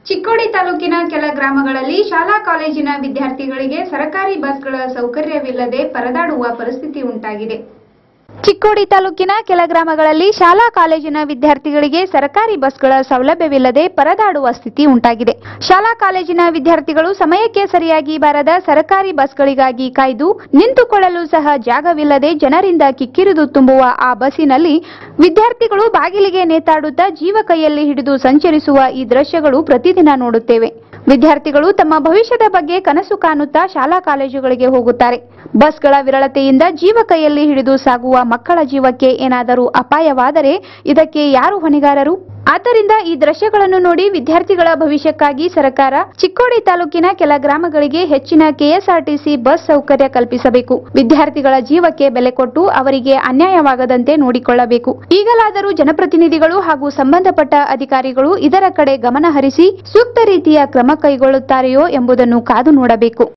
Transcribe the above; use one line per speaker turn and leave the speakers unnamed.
ಚಿಕ್ಕೋಡಿ ತಾಲೂಕಿನ ಕೆಲ ಗ್ರಾಮಗಳಲ್ಲಿ ಶಾಲಾ ಕಾಲೇಜಿನ ವಿದ್ಯಾರ್ಥಿಗಳಿಗೆ ಸರಕಾರಿ ಬಸ್ಗಳ ಸೌಕರ್ಯವಿಲ್ಲದೆ ಪರದಾಡುವ ಪರಿಸ್ಥಿತಿ ಉಂಟಾಗಿದೆ ಚಿಕ್ಕೋಡಿ ತಾಲೂಕಿನ ಕೆಲ ಗ್ರಾಮಗಳಲ್ಲಿ ಶಾಲಾ ಕಾಲೇಜಿನ ವಿದ್ಯಾರ್ಥಿಗಳಿಗೆ ಸರ್ಕಾರಿ ಬಸ್ಗಳ ಸೌಲಭ್ಯವಿಲ್ಲದೆ ಪರದಾಡುವ ಸ್ಥಿತಿ ಉಂಟಾಗಿದೆ ಶಾಲಾ ಕಾಲೇಜಿನ ವಿದ್ಯಾರ್ಥಿಗಳು ಸಮಯಕ್ಕೆ ಸರಿಯಾಗಿ ಬಾರದ ಸರ್ಕಾರಿ ಬಸ್ಗಳಿಗಾಗಿ ಕಾಯ್ದು ನಿಂತುಕೊಳ್ಳಲು ಸಹ ಜಾಗವಿಲ್ಲದೆ ಜನರಿಂದ ಕಿಕ್ಕಿರಿದು ತುಂಬುವ ಆ ಬಸ್ಸಿನಲ್ಲಿ ವಿದ್ಯಾರ್ಥಿಗಳು ಬಾಗಿಲಿಗೆ ನೇತಾಡುತ್ತಾ ಜೀವ ಕೈಯಲ್ಲಿ ಹಿಡಿದು ಸಂಚರಿಸುವ ಈ ದೃಶ್ಯಗಳು ಪ್ರತಿದಿನ ನೋಡುತ್ತೇವೆ ವಿದ್ಯಾರ್ಥಿಗಳು ತಮ್ಮ ಭವಿಷ್ಯದ ಬಗ್ಗೆ ಕನಸು ಕಾಣುತ್ತಾ ಶಾಲಾ ಕಾಲೇಜುಗಳಿಗೆ ಹೋಗುತ್ತಾರೆ ಬಸ್ಗಳ ವಿರಳತೆಯಿಂದ ಜೀವ ಕೈಯಲ್ಲಿ ಹಿಡಿದು ಸಾಗುವ ಮಕ್ಕಳ ಜೀವಕ್ಕೆ ಏನಾದರೂ ಅಪಾಯವಾದರೆ ಇದಕ್ಕೆ ಯಾರು ಹೊಣೆಗಾರರು ಆದ್ದರಿಂದ ಈ ದೃಶ್ಯಗಳನ್ನು ನೋಡಿ ವಿದ್ಯಾರ್ಥಿಗಳ ಭವಿಷ್ಯಕ್ಕಾಗಿ ಸರ್ಕಾರ ಚಿಕ್ಕೋಡಿ ತಾಲೂಕಿನ ಕೆಲ ಗ್ರಾಮಗಳಿಗೆ ಹೆಚ್ಚಿನ ಕೆಎಸ್ಆರ್ಟಿಸಿ ಬಸ್ ಸೌಕರ್ಯ ಕಲ್ಪಿಸಬೇಕು ವಿದ್ಯಾರ್ಥಿಗಳ ಜೀವಕ್ಕೆ ಬೆಲೆ ಕೊಟ್ಟು ಅವರಿಗೆ ಅನ್ಯಾಯವಾಗದಂತೆ ನೋಡಿಕೊಳ್ಳಬೇಕು ಈಗಲಾದರೂ ಜನಪ್ರತಿನಿಧಿಗಳು ಹಾಗೂ ಸಂಬಂಧಪಟ್ಟ ಅಧಿಕಾರಿಗಳು ಇದರ ಕಡೆ ಗಮನ ಹರಿಸಿ ಸೂಕ್ತ ರೀತಿಯ ಕ್ರಮ ಕೈಗೊಳ್ಳುತ್ತಾರೆಯೋ ಎಂಬುದನ್ನು ಕಾದು ನೋಡಬೇಕು